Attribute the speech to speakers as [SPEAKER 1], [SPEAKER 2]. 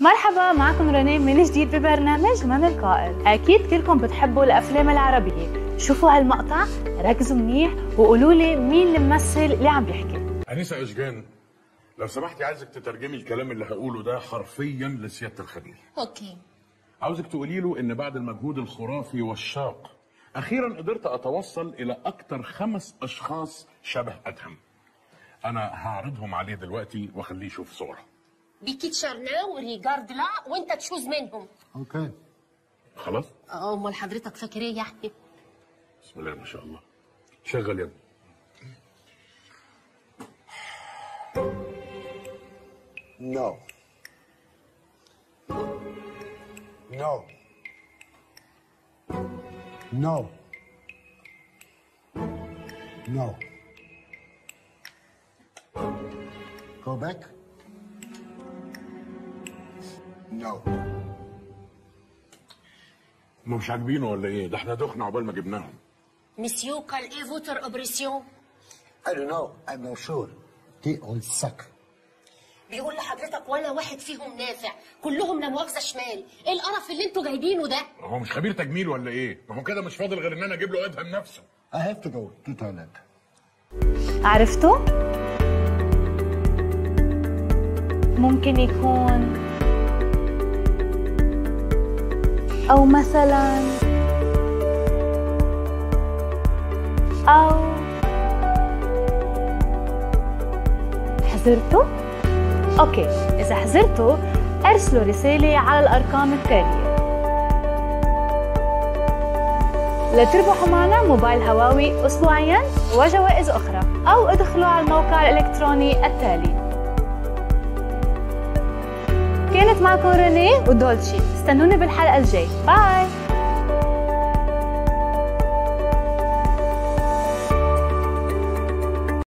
[SPEAKER 1] مرحبا معكم رنين من جديد ببرنامج من القائل أكيد كلكم بتحبوا الأفلام العربية شوفوا هالمقطع ركزوا منيح وقولوا لي مين الممثل اللي عم بيحكي
[SPEAKER 2] أنسة إشجان لو سمحتي عايزك تترجمي الكلام اللي هقوله ده حرفيا لسيادة الخبير
[SPEAKER 3] اوكي
[SPEAKER 2] عاوزك تقولي له إن بعد المجهود الخرافي والشاق أخيرا قدرت أتوصل إلى أكتر خمس أشخاص شبه أدهم أنا هعرضهم عليه دلوقتي وأخليه يشوف صورة
[SPEAKER 3] بيكيت شارنا وريجارد لا وانت تشوز منهم
[SPEAKER 4] Okay.
[SPEAKER 2] خلاص
[SPEAKER 3] اه امال حضرتك فاكر ايه يعني
[SPEAKER 2] بسم الله ما شاء الله شغل يا ابني
[SPEAKER 4] No. No. No. No. Go back. No.
[SPEAKER 2] ما مش عاجبينه ولا إيه ده إحنا دخنا عقبال ما جبناهم
[SPEAKER 3] مسيو قال ايه فوتر اوبريسيون
[SPEAKER 4] I don't know. I'm not sure. They all suck.
[SPEAKER 3] بيقول لحضرتك ولا واحد فيهم نافع كلهم لا مؤاخذه شمال ايه القرف اللي انتوا جايبينه ده
[SPEAKER 2] هو مش خبير تجميل ولا إيه ما هو كده مش فاضل غير إن أنا أجيب له أدهم نفسه
[SPEAKER 4] I have to go to toilet.
[SPEAKER 1] عرفتوا؟ ممكن يكون أو مثلا أو حزرتوا؟ أوكي إذا حزرتوا أرسلوا رسالة على الأرقام التالية لتربحوا معنا موبايل هواوي أسبوعيا وجوائز أخرى أو ادخلوا على الموقع الإلكتروني التالي كانت معكم رينيه ودولتشي استنوني بالحلقة الجاي باي